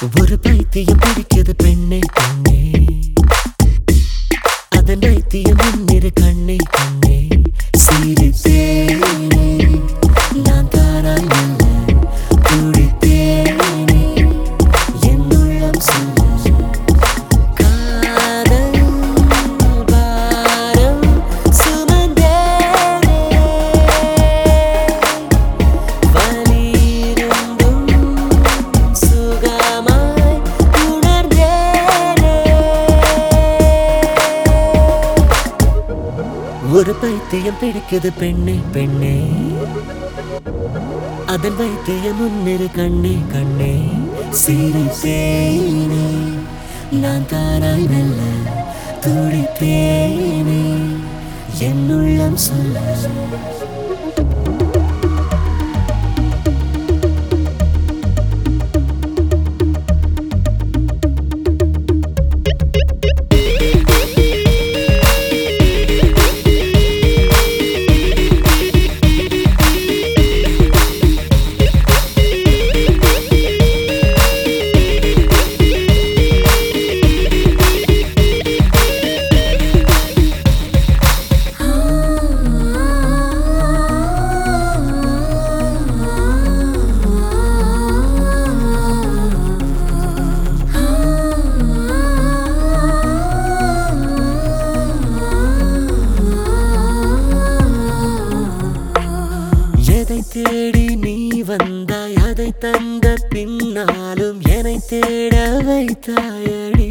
ஒரு பைத்தியம் பிடிக்குது பெண்ணே பெண்ணே அதன் பைத்தியம் முன்னிரு கண்ணே கண்ணே சிரித்தேனே நான் தாராய் மெல்ல துடித்தேனே என் உள்ளம் சொல்ல காதல் பாரம் சுமந்தேனே வலியிருந்தும் சுகமாய் உணர்ந்தேனே ஒரு பைத்தியம் பிடிக்குது பெண்ணே பெண்ணே அதன் வைத்தியம் முன்னிரு கண்ணே கண்ணே சிரித்தேனே நான் தாராய் மெல்ல துடித்தேனே என் உள்ளம் சொல்ல எதை தேடி நீ வந்தாய் அதை தந்த பின்னாலும் என்னை தேட வைத்தாயடி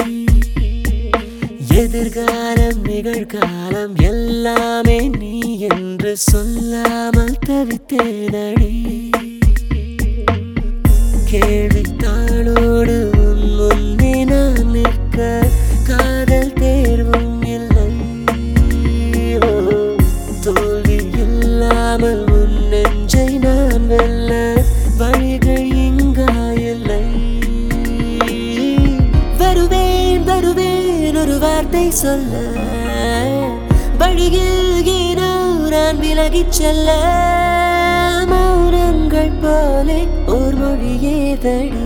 எதிர்காலம் நிகழ்காலம் எல்லாமே நீ என்று சொல்லாமல் தவித்தேனடி கேள்வித்தாளோடு உன் முன்னே நான் நிற்க காதல் தேர்வும் இல்லை ஓ, தோல்வி இல்லாமல் உன் நெஞ்சை நான் வெல்ல வழிகள் இங்கா இல்லை வருவேன் வருவேன் ஒரு வார்த்தை சொல்ல வழியில் ஏனோ நான் விலகிச் செல்ல மௌனங்கள் போலே ஓர் மொழியே தடி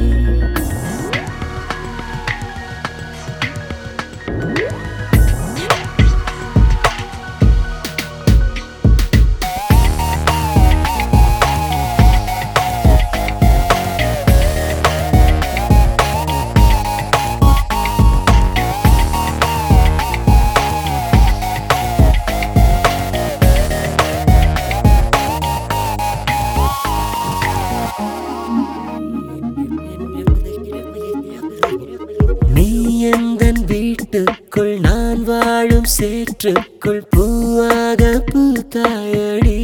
நீ எந்தன் வீட்டுக்குள் நான் வாழும் சேற்றுக்குள் பூவாக பூத்தாயடி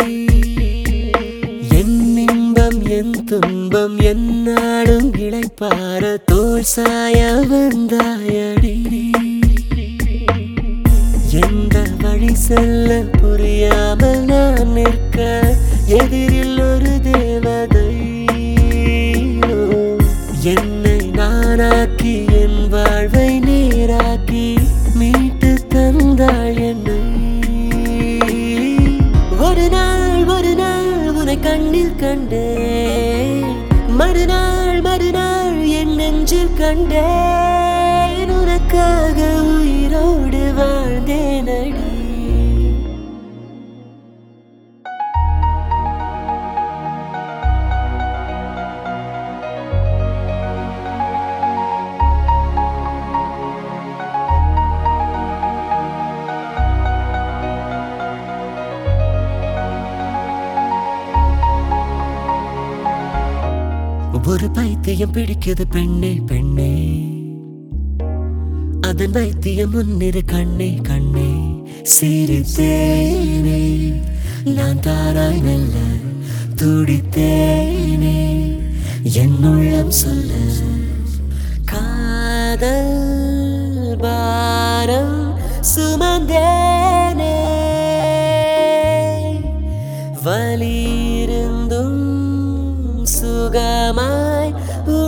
என் இன்பம் என் துன்பம் என் நாடும் இளைப்பார தோல் சாய வந்தாயடி எந்த வழி செல்ல புரியாமல் நான் நிற்க எதிரில் ஒரு தேவதை என்னை நானாக்கி என் வாழ்வை நேராக்கி மீட்டு தந்தாள் என்னை ஒரு நாள் ஒரு நாள் உன்னை கண்ணில் கண்டேன் மறுநாள் மறுநாள் என் நெஞ்சில் கண்டேன் உனக்காக உயிரோடு வாழ்ந்தேனடி ஒரு பைத்தியம் பிடிக்குது பெண்ணே பெண்ணே அதன் வைத்தியம் முன்னிரு கண்ணே கண்ணே சிரித்தேனே நான் தாராய் மெல்ல துடித்தேனே என் உள்ளம் சொல்ல காதல் பாரம் சுமந்தேனே வலியிருந்தும் சுகமாய்